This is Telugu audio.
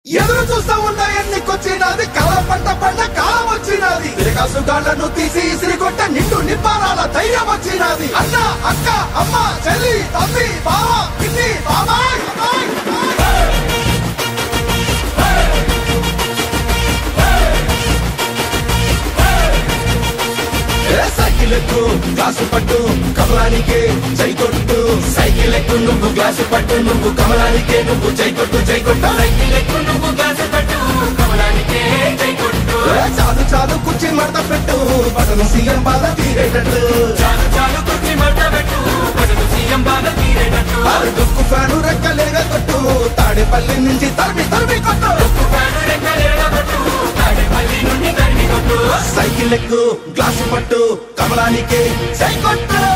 ఎదురు చూస్తా ఉన్న ఎన్నికొచ్చినది కల పంట పంట కాలం వచ్చినది తిరగాసుగాళ్లను తీసి ఇసిరి కొట్ట నిండు నిప్పారాల ధైర్యం వచ్చినది అన్న అక్క అమ్మ చెల్లి తల్లి బావ పిన్ని బాబాయ్ బాబాయ్, బాబాయ్. ఏ సైకిల్ ఎక్కు గ్లాసు పట్టు కమలానికే జై కొట్టు సైకిల్ ఎక్కు నువ్వు గ్లాసు పట్టు నువ్వు కమలానికే నువ్వు జై కొట్టు జై కొట్టు సైకిల్ ఎక్కు నువ్వు గ్లాసు పట్టు కమలానికే జై కొట్టు చాలు చాలు కుర్చీ మడత పెట్టు బటను సీఎం బాధ తీరేటట్టు చాలు చాలు కుర్చీ మడత పెట్టు బడుగు సీఎం బాధ తీరేటట్టు ఆరు దుక్కు ఫ్యాను రెక్కలేగా కొట్టు తాడేపల్లి నుంచి తరిమి తరిమి కొట్టు ఫ్యాను రెక్కలేడగొట్టు తాడేపల్లి నుండి తరిమి కొట్టు సైకిల్ ఎక్కు గ్లాసు పట్టు కమలానికే జై కొట్టు